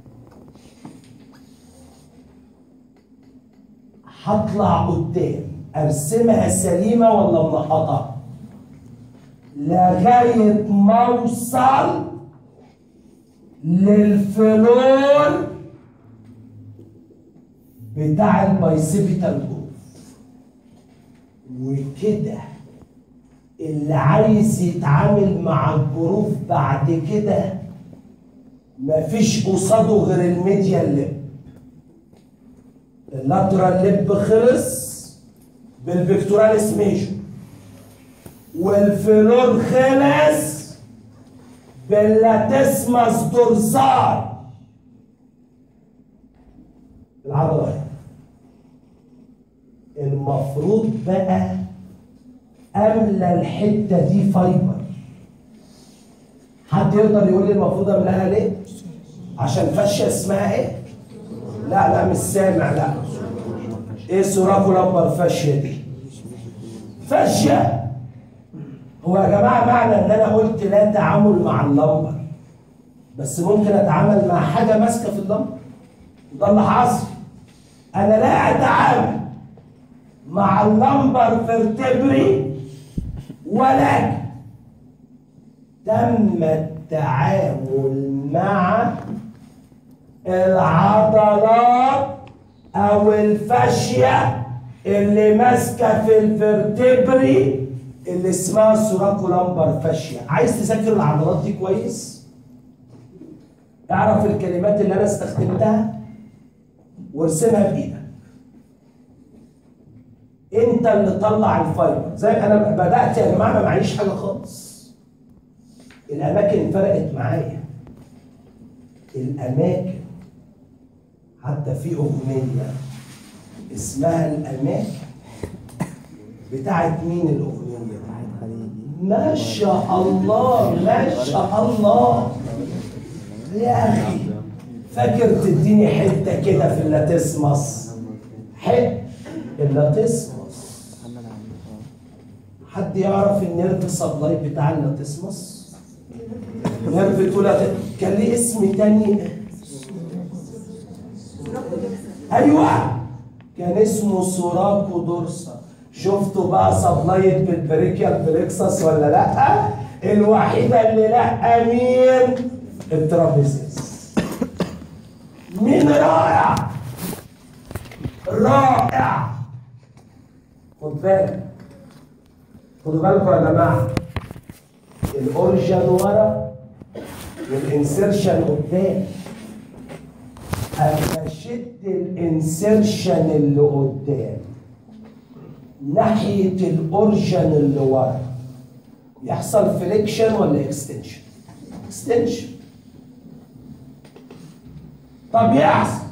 هطلع قدام ارسمها سليمه ولا منقطه لغايه ما اوصل للفلور بتاع البايسيبيتال جروف وكده اللي عايز يتعامل مع الجروف بعد كده مفيش قصاده غير الميديا ليب اللاترال ليب خلص بالبكتوراليس ميجور والفلور خلص باللاتسماس دورسال العضلة اهي المفروض بقى املى الحته دي فايبر حد يقدر يقول لي المفروض املاها ليه عشان فاشيه اسمها ايه لا لا مش سامع لا ايه سوراكو لمبر فاشيه دي فاشيه هو يا جماعه معنى ان انا قلت لا تعامل مع اللمبر بس ممكن اتعامل مع حاجه ماسكه في اللمبر وده اللي حصل انا لا اتعامل مع اللمبر فيرتبري ولكن تم التعامل مع العضلات او الفاشيه اللي ماسكه في الفرتبري اللي اسمها سوراكو لمبر فاشيه عايز تذاكر العضلات دي كويس اعرف الكلمات اللي انا استخدمتها وارسمها بايدك انت اللي طلع الفايبر زي انا بدات يا جماعه ما معيش حاجه خالص الاماكن فرقت معايا الاماكن حتى في اغنيه اسمها الاماكن بتاعت مين الاغنيه ما شاء الله ما شاء الله يا اخي فاكر تديني حته كده في اللاتسمس حته اللاتسمس حد يعرف النيرف سبلاي بتاع اللاتسمس نيرف تولا كان ليه اسم تاني ايوه كان اسمه سوراكو دورسا شفتوا بقى سبلايت بالبريكيال بليكسس ولا لا الوحيده اللي لا مين الترابيزيس مين رائع رائع خد بالك خدوا بالكم يا جماعه الاورجن ورا والانسرشن قدام اما شد الانسرشن اللي قدام ناحيه الاورجن اللي ورا يحصل فليكشن ولا اكستنشن اكستنشن طب يحصل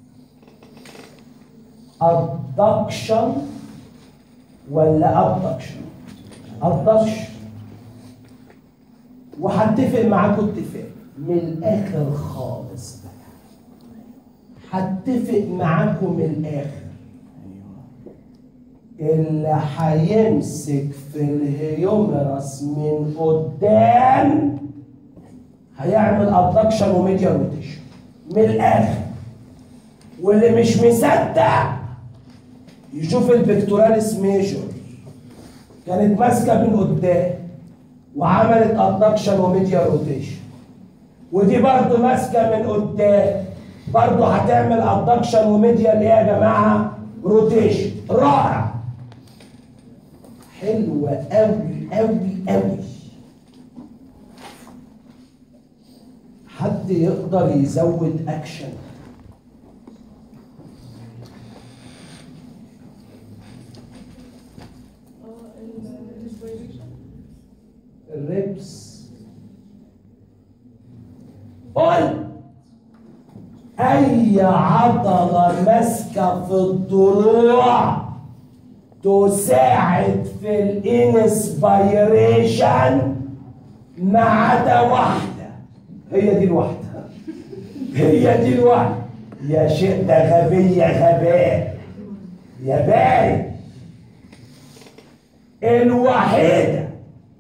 ادكشن ولا ابدكشن ادكشن وهتفق معاكم اتفاق من الاخر خالص بقى هتفق معاكم من الاخر اللي هيمسك في الهيومرس من قدام هيعمل ابدكشن وميديا روتيشن من الاخر واللي مش مصدق يشوف البكتوراليس ميجور كانت ماسكه من قدام وعملت ابدكشن وميديا روتيشن ودي برضو ماسكه من قدام برضو هتعمل ابدكشن وميديا اللي هي يا جماعه روتيشن رائع حلوه قوي قوي قوي حد يقدر يزود اكشن الريبس قل اي عضله ماسكه في الضلوع تساعد في الانسبيريشن ما عدا واحده هي دي الواحده هي دي الواحده يا شيء ده غبي يا غباء يا باي الوحيده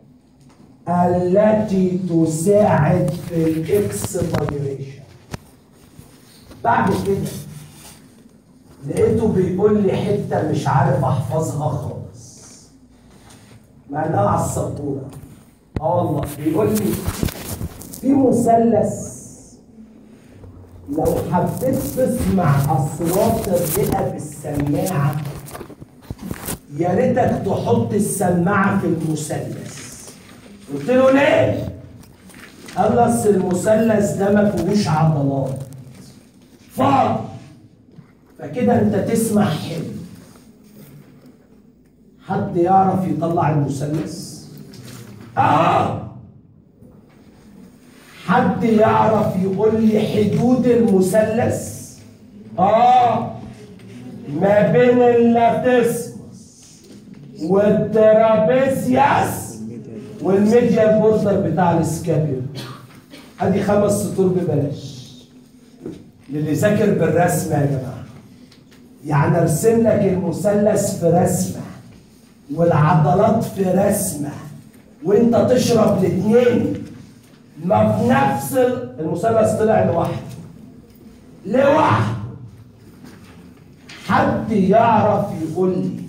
التي تساعد في الاكسبيريشن بعد كده لقيته بيقول لي حته مش عارف احفظها خالص مع انها على السبوره اه والله بيقول لي في مثلث لو حبيت تسمع اصوات الرئه بالسماعه يا ريتك تحط السماعه في المثلث قلت له ليه؟ قال لي اصل المثلث ده ما فيهوش عضلات فاضي فكده انت تسمع حلو حد يعرف يطلع المثلث؟ اه حد يعرف يقول لي حدود المثلث؟ اه ما بين اللاتسمس والترابيزياس والميديال بوردر بتاع السكابيول ادي خمس سطور ببلاش للي ذاكر بالرسمه يا جماعه يعني ارسم لك المثلث في رسمه والعضلات في رسمه وانت تشرب الاثنين ما في نفس ال- المثلث طلع لوحده لوحده حد يعرف يقول لي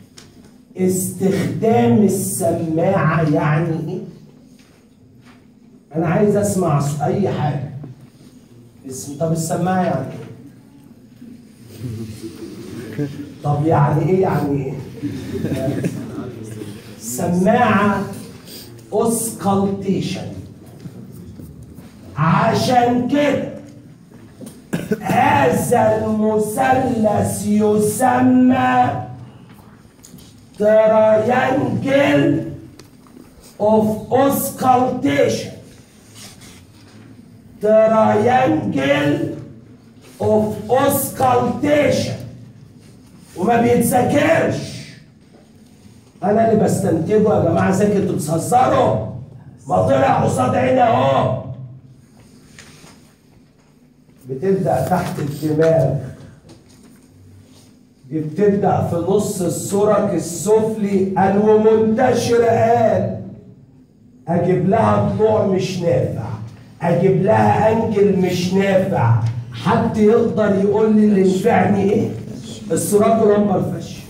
استخدام السماعة يعني ايه؟ أنا عايز أسمع ص- أي حاجة. اسم طب السماعة يعني ايه؟ طب يعني ايه يعني ايه؟ سماعة اوسكالتيشن عشان كده هذا المثلث يسمى triangle of auscultation triangle of auscultation وما بيتذاكرش انا اللي بستنتجه يا جماعه ذاكر انتوا بتهزروا ما طلع قصاد عيني اهو بتبدا تحت الدماغ دي بتبدا في نص السرك السفلي قال ومنتشره قال اجيب لها ضلوع مش نافع اجيب لها انجل مش نافع حد يقدر يقول لي اللي نفعني ايه السراج لمبر فش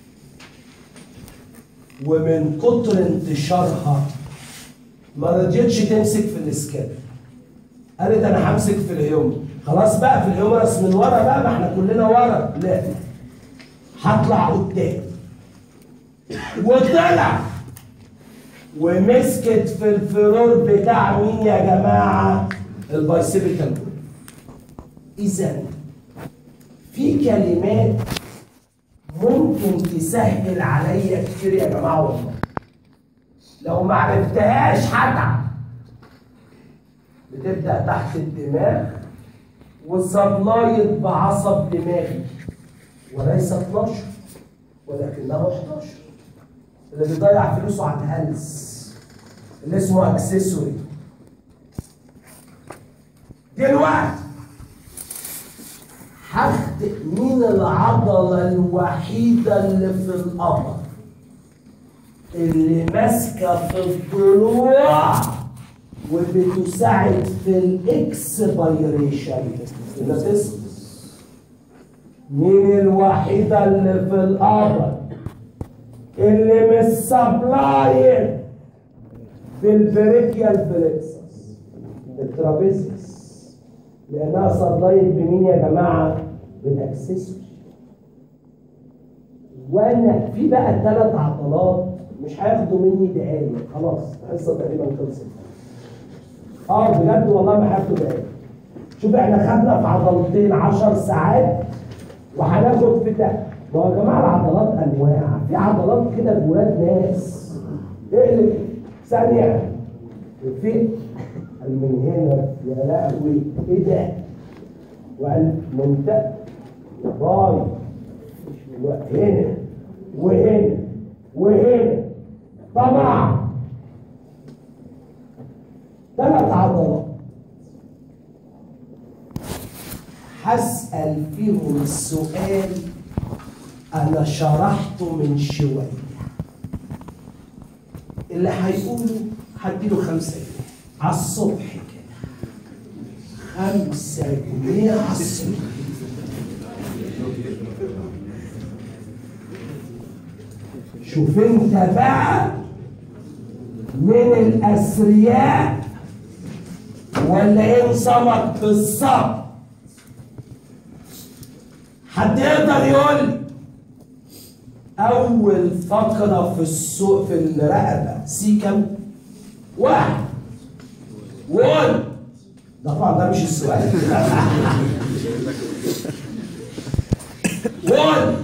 ومن كتر انتشارها ما رضيتش تمسك في الاسكان قالت انا همسك في الهيوم خلاص بقى في الهيومرس من ورا بقى ما احنا كلنا ورا لا هطلع قدام وطلع ومسكت في الفلور بتاع مين يا جماعه البايسيبيكال اذا في كلمات ممكن تسهل عليا كتير يا جماعه والله لو ما عرفتهاش هتعب بتبدا تحت الدماغ وسبلايت بعصب دماغي وليس 12 ولكنه 11 اللي بيضيع فلوسه على الهلس اللي اسمه اكسسوري دلوقتي هاخد مين العضلة الوحيدة اللي في القمر اللي ماسكة في الضلوع وبتساعد في الاكسبيريشن النفس مين الوحيدة اللي في القمر اللي مش سبلاين في البريكيال بلكسس الترابيزيوس لانها سبلاين بمين يا جماعه؟ بالاكسسوري وانا في بقى ثلاث عضلات مش هياخدوا مني دقايق خلاص الحصه تقريبا خلصت اه بجد والله ما هياخدوا دقايق شوف احنا خدنا في عضلتين 10 ساعات وهناخد في ده ما هو يا جماعه العضلات انواع في عضلات كده جواد ناس اقلب ثانيه في من هنا يا لهوي ايه ده وقال منتهى باي هنا وهنا وهنا طبعا ثلاث عضلات هسأل فيهم السؤال أنا شرحته من شوية اللي هيقوله هديله خمسة جنيه على الصبح كده خمسة جنيه على الصبح شوف انت بقى من الأثرياء ولا ايه نظامك بالظبط حد يقدر يقول لي أول فقرة في السوق في الرقبة سي كم؟ واحد وقول ده طبعا ده مش السؤال قول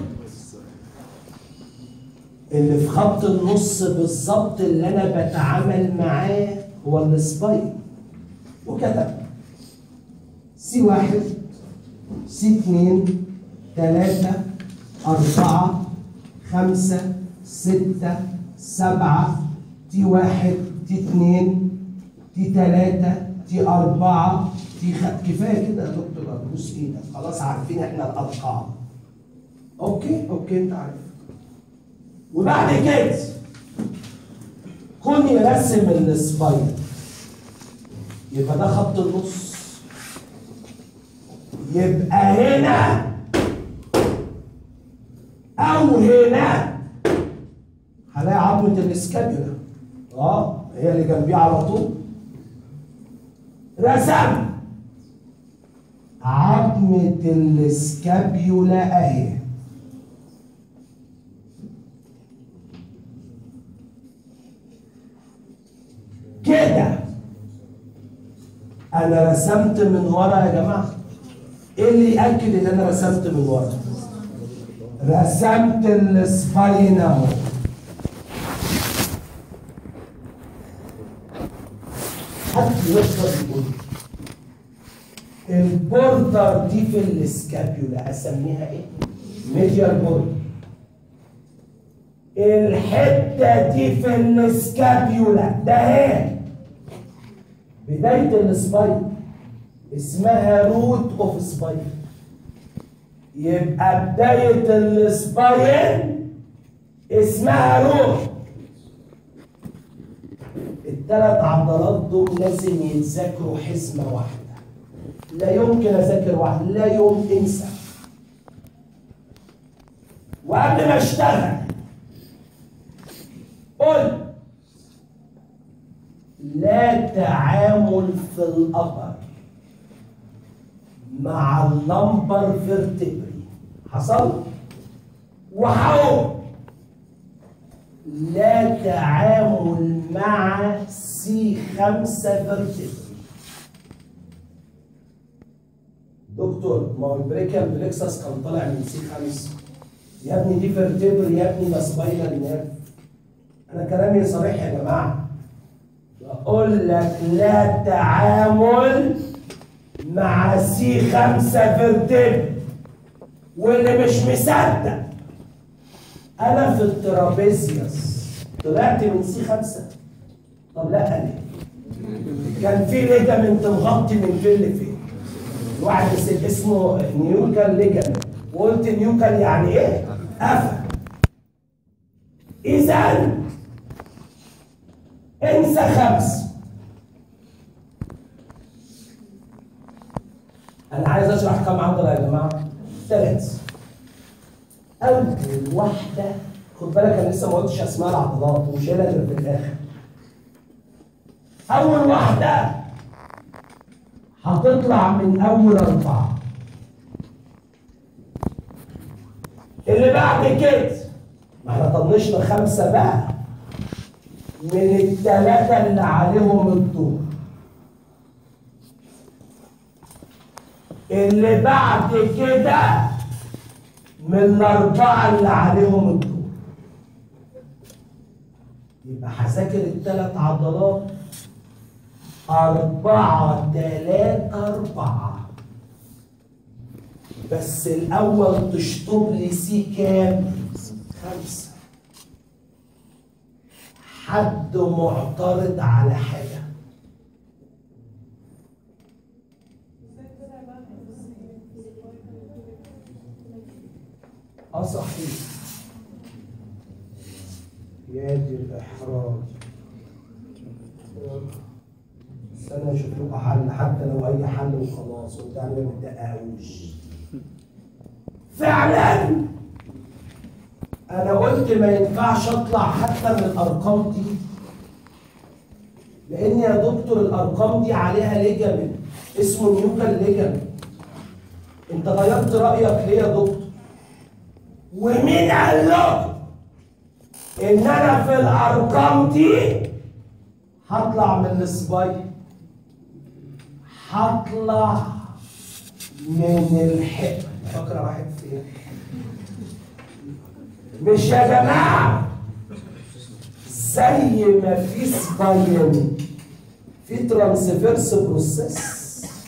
اللي في خط النص بالظبط اللي انا بتعامل معاه هو السباين وكتب سي واحد سي اتنين تلاتة أربعة خمسة ستة سبعة تي واحد تي اتنين تي تلاتة تي أربعة تي خ... كفاية كده يا دكتور أبوس إيدك خلاص عارفين إحنا الأرقام أوكي أوكي أنت عارف وبعد كده كون يرسم السباين يبقى ده خط النص يبقى هنا او هنا هلاقي عظمة الاسكابيولا اه هي اللي جنبيه على طول رسم عظمة الاسكابيولا اهي كده انا رسمت من ورا يا جماعه ايه اللي ياكد ان انا رسمت من ورا رسمت السباين اهو حد يقدر يقول البوردر دي في السكابيولا اسميها ايه؟ ميديال بوردر الحته دي في السكابيولا ده ايه؟ بدايه السباين اسمها روت اوف سباين يبقى بداية السباين اسمها روت الثلاث عضلات دول لازم يتذاكروا حزمة واحدة لا يمكن أذاكر واحد لا يمكن انسى وقبل ما اشتغل قل لا تعامل في الأبر مع اللمبر فيرتبري حصل وحاول لا تعامل مع سي خمسة فيرتبري دكتور ما هو البريكال بلكسس كان طالع من سي خمسة يا ابني دي فيرتبري يا ابني ده سباينال نيرف انا كلامي صريح يا جماعه بقول لك لا تعامل مع سي خمسة فيرتبري واللي مش مصدق انا في الترابيزيوس طلعت من سي خمسة طب لا ليه كان في ليجامنت مغطي من فين لفين واحد اس- اسمه نيوكال ليجامنت وقلت نيوكال يعني ايه قفل اذا انسى خمس انا عايز اشرح كم عضله يا جماعه ثلاث اول واحده خد بالك انا لسه ما قلتش اسماء العضلات ومش هنا غير في الاخر اول واحده هتطلع من اول اربعه اللي بعد كده ما احنا طنشنا خمسه بقى من الثلاثه اللي عليهم الدور اللي بعد كده من الاربعه اللي عليهم الدور يبقى هذاكر الثلاث عضلات أربعة تلاتة أربعة بس الأول تشطب لي سي كام؟ خمسة حد معترض على حاجة اه صحيح يا دي الإحراج بس أنا أشوف لكم حل حتى لو أي حل وخلاص وتعمل ما تدققوش فعلا أنا قلت ما ينفعش أطلع حتى من الأرقام دي لأن يا دكتور الأرقام دي عليها ليجامنت اسمه نيوكال ليجامنت أنت غيرت رأيك ليه يا دكتور؟ ومين قال لكم ان انا في الارقام دي هطلع من السبايك هطلع من الحقن فاكره راحت فين مش يا جماعه زي ما في سباين في ترانسفيرس بروسيس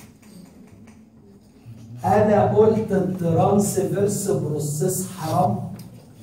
انا قلت الترانسفيرس بروسيس حرام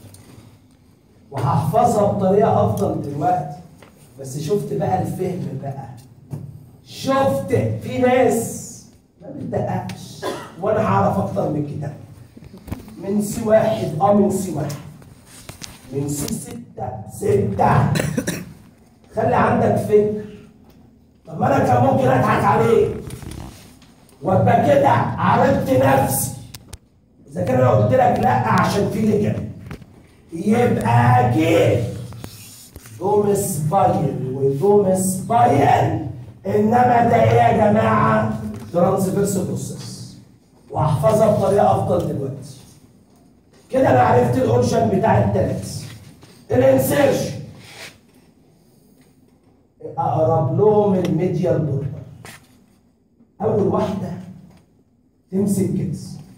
وهحفظها بطريقه افضل دلوقتي بس شفت بقى الفهم بقى شفت في ناس ما بتدققش وانا هعرف اكتر من كده من سي واحد اه من سي واحد من سي ستة ستة خلي عندك فكر طب ما انا كان ممكن اضحك عليك وابقى كده عرفت نفسي اذا كان انا قلت لك لا عشان في لجنه يبقى اكيد دومس باين ودومس باين انما ده ايه يا جماعه ترانسفيرس بروسيس واحفظها بطريقه افضل دلوقتي كده انا عرفت الاورجن بتاع التلاتس الانسيرشن اقرب لهم الميديال بوردر اول واحده تمسك كده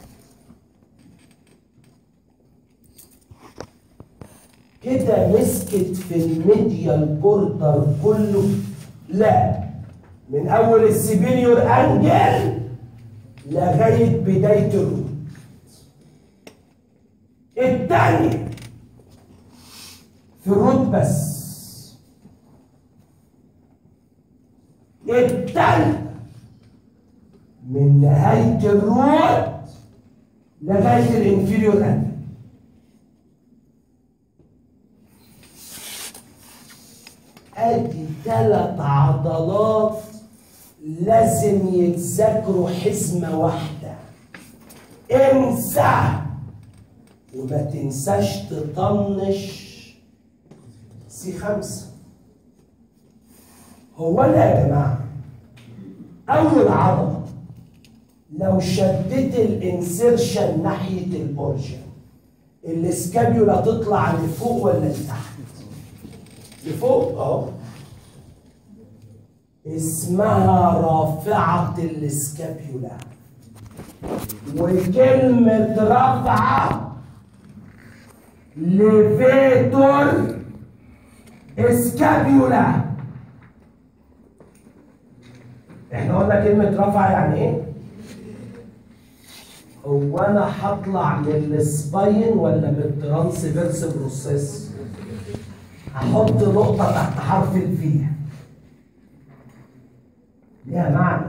كده مسكت في الميديال بوردر كله لا من اول السبيريور انجل لغايه بدايه الروت الثانيه في الروت بس الثالثه من نهايه الروت لغايه الانفيريور انجل ادي ثلاث عضلات لازم يتذاكروا حزمه واحده انسى وما تنساش تطنش سي خمسة هو انا يا جماعة أول عضلة لو شديت الانسيرشن ناحية الأورجن الاسكابيولا تطلع لفوق ولا لتحت؟ لفوق اهو اسمها رافعة الاسكابيولا وكلمة رافعة ليفيتور اسكابيولا احنا قلنا كلمة رفع يعني ايه؟ هو انا هطلع من السباين ولا من الترانسفيرس بروسيس؟ هحط نقطة تحت حرف الفي ليها معنى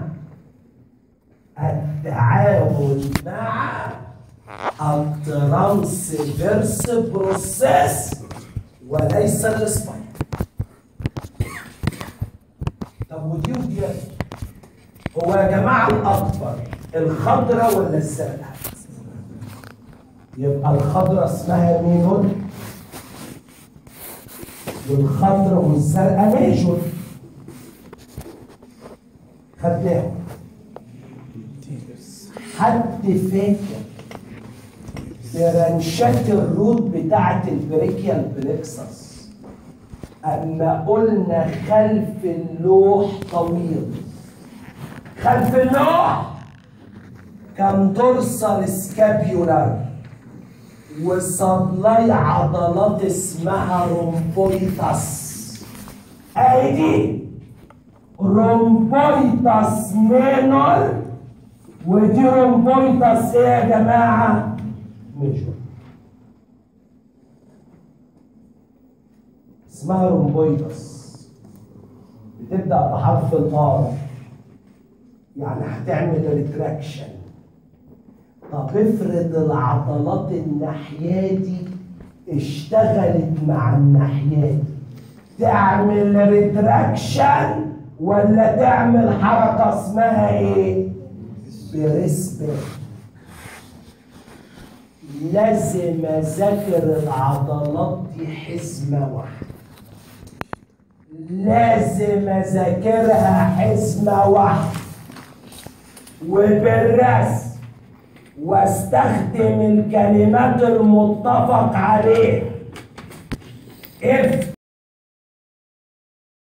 التعامل مع الترانسفيرس بروسيس وليس السباين طب ودي ودي هو يا جماعة الأكبر الخضرة ولا الزرقاء؟ يبقى الخضرة اسمها مينون والخضرة والزرقاء ميجور خدناهم حد فاكر برنشات الروت بتاعة البريكيال بريكسس أما قلنا خلف اللوح طويل خلف اللوح كان دورسال سكابيولار وصدلي عضلات اسمها رومبويتاس ايدي رومبويتاس مينور ودي رومبويتاس ايه يا جماعه ميجور اسمها رومبويتاس بتبدا بحرف الار يعني هتعمل ريتراكشن طب افرض العضلات الناحية دي اشتغلت مع الناحية دي تعمل ريتراكشن ولا تعمل حركة اسمها ايه؟ بريسبكت لازم اذاكر العضلات دي حزمة واحدة لازم اذاكرها حزمة واحدة وبالرسم واستخدم الكلمات المتفق عليها اف